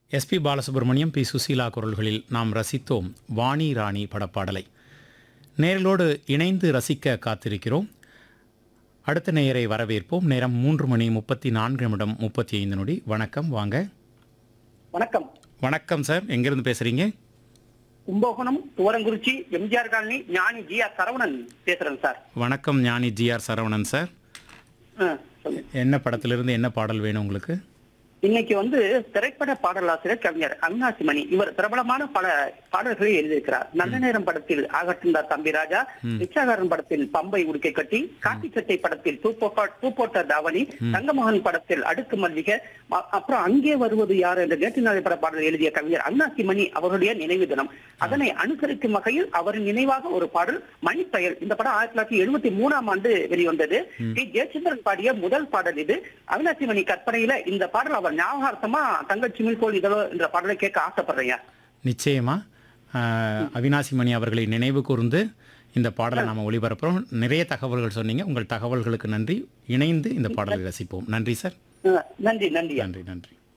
SP Balasubramaniam B Susheela குரல்களில் நாம் ரசித்தோம் வாணி ராணி படப்பாடலை நேர்களோடு இணைந்து ரசிக்க காத்திருக்கிறோம் அடுத்த நேயரை வரவேற்போம் நேரம் மூன்று மணி முப்பத்தி நான்கு நிமிடம் முப்பத்தி ஐந்து நொடி வணக்கம் வாங்க வணக்கம் வணக்கம் சார் எங்கேருந்து பேசுகிறீங்க Kumbakonam Thuvarankurichi MGR colony Gnani G R Saravanan பேசுறேன் சார் வணக்கம் ஞானி ஜிஆர் சரவணன் சார் ஆ, சொல்லுங்க. என்ன படத்திலிருந்து என்ன பாடல் வேணும் உங்களுக்கு இன்னைக்கு வந்து திரைப்பட பாடலாசிரியர் கவிஞர் அவினாசி மணி இவர் பிரபலமான பல பாடல்களை எழுதியிருக்கிறார் நல்ல நேரம் படத்தில் ஆகட்டுந்தார் தம்பி ராஜா ரிச்சாகாரன் படத்தில் பம்பை உடுக்கை கட்டி காட்டிச்சட்டை படத்தில் பூ போட்ட- பூ போட்ட தாவணி தங்கமகன் படத்தில் அடுக்கு மல்லிகை அ- அப்புறம் அங்கே வருவது யார் என்ற நேற்று நாளை பட பாடல் எழுதிய கவிஞர் அவினாசி மணி அவருடைய நினைவு தினம் அதனை அனுசரிக்கும் வகையில் அவரின் நினைவாக ஒரு பாடல் மணிப்பயல் இந்த படம் ஆயிரத்தி தொள்ளாயிரத்தி எழுபத்தி மூணாம் ஆண்டு வெளிவந்தது டி ஜெயச்சந்திரன் பாடிய முதல் பாடல் இது அவினாசி மணி கற்பனையில இந்த பாடல் அவர் ஞாபகார்த்தமா தங்கச்சி மில்கோல் இதழோ என்ற பாடலை கேட்க ஆசைப்படுறேன் நிச்சயமா ஆஹ், அவினாசி மணி அவர்களை நினைவு கூர்ந்து இந்த பாடலை நாம் ஒளிபரப்புறோம் நிறைய தகவல்கள் சொன்னீங்க உங்கள் தகவல்களுக்கு நன்றி இணைந்து இந்த பாடலை ரசிப்போம் நன்றி சார் அஹ் நன்றி நன்றி நன்றி நன்றி